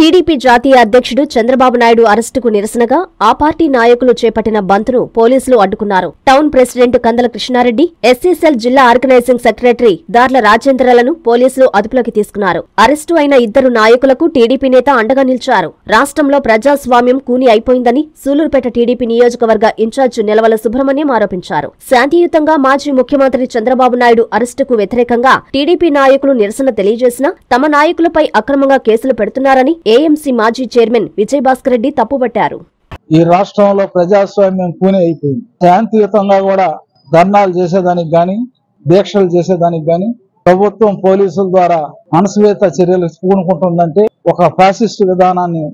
TDP జాతీయ అధ్యక్షుడు చంద్రబాబు నాయుడు అరెస్టుకు నిరసనగా ఆ పార్టీ నాయకులు చేపట్టిన బంద్ను పోలీసులు అడ్డుకున్నారు టౌన్ ప్రెసిడెంట్ కందల కృష్ణారెడ్డి ఎస్సీసెల్ జిల్లా ఆర్గనైజింగ్ సెక్రటరీ దార్ల రాజేంద్రలను పోలీసులు అదుపులోకి తీసుకున్నారు అరెస్టు అయిన ఇద్దరు నాయకులకు టీడీపీ నేత అండగా నిలిచారు రాష్ట్రంలో ప్రజాస్వామ్యం కూని అయిపోయిందని సూలూరుపేట టీడీపీ నియోజకవర్గ ఇన్ఛార్జ్ నిలవల సుబ్రహ్మణ్యం ఆరోపించారు శాంతియుతంగా మాజీ ముఖ్యమంత్రి చంద్రబాబు నాయుడు అరెస్టుకు వ్యతిరేకంగా టీడీపీ నాయకులు నిరసన తెలియజేసినా తమ నాయకులపై అక్రమంగా కేసులు పెడుతున్నారని ఏఎంసీ మాజీ చైర్మన్ విజయభాస్కర్ రెడ్డి తప్పుపట్టారు ఈ రాష్ట్రంలో ప్రజాస్వామ్యం కూని అయిపోయింది శాంతియుతంగా కూడా ధర్నాలు చేసేదానికి గాని దీక్షలు చేసేదానికి గాని ప్రభుత్వం పోలీసుల ద్వారా అణచివేత చర్యలు పూనుకుంటుందంటే ఒక ఫ్యాసిస్ట్ విధానాన్ని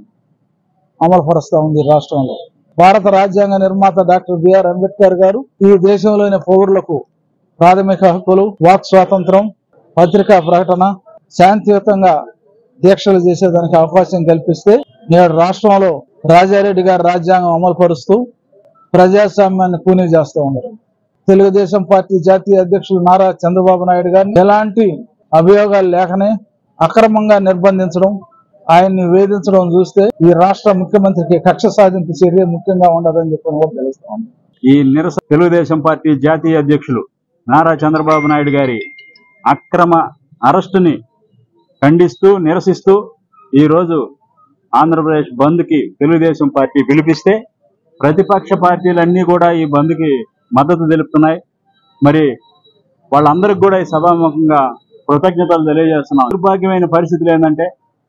అమలుపరుస్తా ఉంది ఈ రాష్ట్రంలో భారత రాజ్యాంగ నిర్మాత డాక్టర్ బిఆర్ అంబేద్కర్ గారు ఈ దేశంలోని పౌరులకు ప్రాథమిక హక్కులు వాక్ స్వాతంత్రం పత్రికా ప్రకటన శాంతియుతంగా దీక్షలు చేసేదానికి అవకాశం కల్పిస్తే నేడు రాష్ట్రంలో రాజారెడ్డి గారి రాజ్యాంగం అమలు పరుస్తూ ప్రజాస్వామ్యాన్ని కూనీ చేస్తూ ఉన్నారు తెలుగుదేశం పార్టీ జాతీయ అధ్యక్షులు నారా చంద్రబాబు నాయుడు గారిని ఎలాంటి అభియోగాలు లేకనే అక్రమంగా నిర్బంధించడం ఆయన్ని వేధించడం చూస్తే ఈ రాష్ట్ర ముఖ్యమంత్రికి కక్ష సాధింపు చర్య ముఖ్యంగా ఉండదని చెప్పి కూడా తెలుస్తా ఉంది ఈ నిరస తెలుగుదేశం పార్టీ జాతీయ అధ్యక్షులు నారా చంద్రబాబు నాయుడు గారి అక్రమ అరెస్టుని ఖండిస్తూ నిరసిస్తూ ఈరోజు ఆంధ్రప్రదేశ్ బంద్కి తెలుగుదేశం పార్టీ పిలిపిస్తే ప్రతిపక్ష పార్టీలన్నీ కూడా ఈ బంద్కి మద్దతు తెలుపుతున్నాయి మరి వాళ్ళందరికి కూడా ఈ సభాముఖంగా కృతజ్ఞతలు తెలియజేస్తున్నాం దుర్భాగ్యమైన పరిస్థితులు ఏంటంటే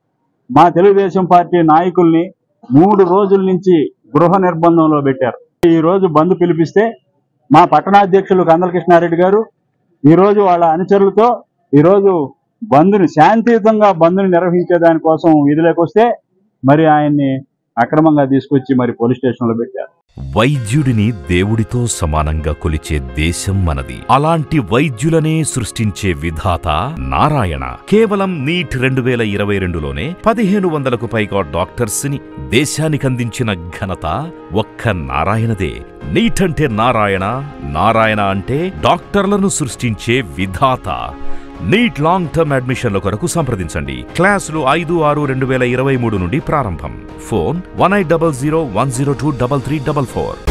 మా తెలుగుదేశం పార్టీ నాయకుల్ని మూడు రోజుల నుంచి గృహ నిర్బంధంలో పెట్టారు ఈ రోజు బంద్ పిలిపిస్తే మా పట్టణాధ్యక్షులు కందల కృష్ణారెడ్డి గారు ఈ రోజు వాళ్ళ అనుచరులతో ఈ రోజు బంద్ని శాంతియుతంగా బంద్ని నిర్వహించే దానికోసం విధులకు వస్తే మరి ఆయన్ని అక్రమంగా తీసుకొచ్చి మరి పోలీస్ స్టేషన్లో పెట్టారు వైద్యుడిని దేవుడితో సమానంగా కొలిచే దేశం మనది అలాంటి వైద్యులనే సృష్టించే విధాత నారాయణ కేవలం నీట్ రెండు వేల ఇరవై రెండులోనే పదిహేను వందలకు పైగా డాక్టర్స్ ని దేశానికందించిన ఘనత ఒక్క నారాయణదే నీట్ అంటే నారాయణ నారాయణ అంటే డాక్టర్లను సృష్టించే విధాత నీట్ లాంగ్ టర్మ్ అడ్మిషన్ల కొరకు సంప్రదించండి క్లాసులు ఐదు ఆరు రెండు వేల ఇరవై మూడు నుండి ప్రారంభం phone one eight double zero one zero two double three double four